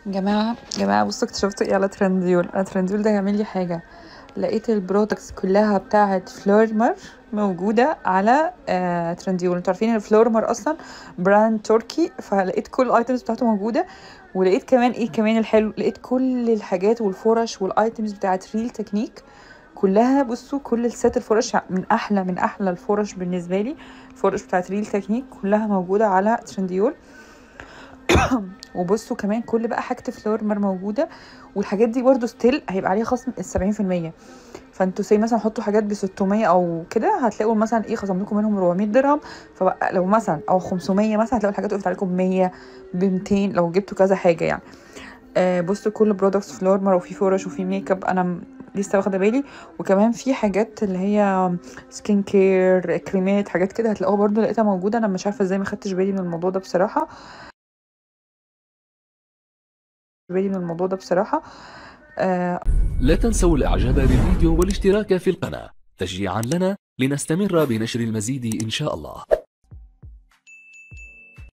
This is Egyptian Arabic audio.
جماعة جماعة بصوا اكتشفت ايه على ترنديول انا ترنديول ده يعمل لي حاجة لقيت البرودكتس كلها بتاعة فلورمر موجودة على آه ترنديول انتوا عارفين ان فلورمر اصلا براند تركي فلقيت كل الايتمز بتاعته موجودة ولقيت كمان ايه كمان الحلو لقيت كل الحاجات والفرش والايتمز بتاعة ريل تكنيك كلها بصوا كل السات الفرش من احلى من احلى الفرش بالنسبة لي الفرش بتاعة ريل تكنيك كلها موجودة على ترنديول وبصوا كمان كل بقى حاجة فلورمر موجودة والحاجات دي برضو ستيل هيبقى عليها خصم السبعين في المية فانتوا سي مثلا حطوا حاجات بستمية او كده هتلاقوا مثلا ايه خصم لكم منهم 400 درهم فبقى لو مثلا او 500 مثلا هتلاقوا الحاجات وقفت عليكم 100 ب 200 لو جبتوا كذا حاجة يعني آه بصوا كل برودكتس فلورمر وفي فرش وفي ميك اب انا م- لسه واخده بالي وكمان في حاجات اللي هي سكين كير كريمات حاجات كده هتلاقوها برضو لقيتها موجوده انا مش عارفه ازاي ما خدتش بالي من الموضوع ده بصراحه بالي من الموضوع ده بصراحه آه لا تنسوا الاعجاب بالفيديو والاشتراك في القناة تشجيعا لنا لنستمر بنشر المزيد ان شاء الله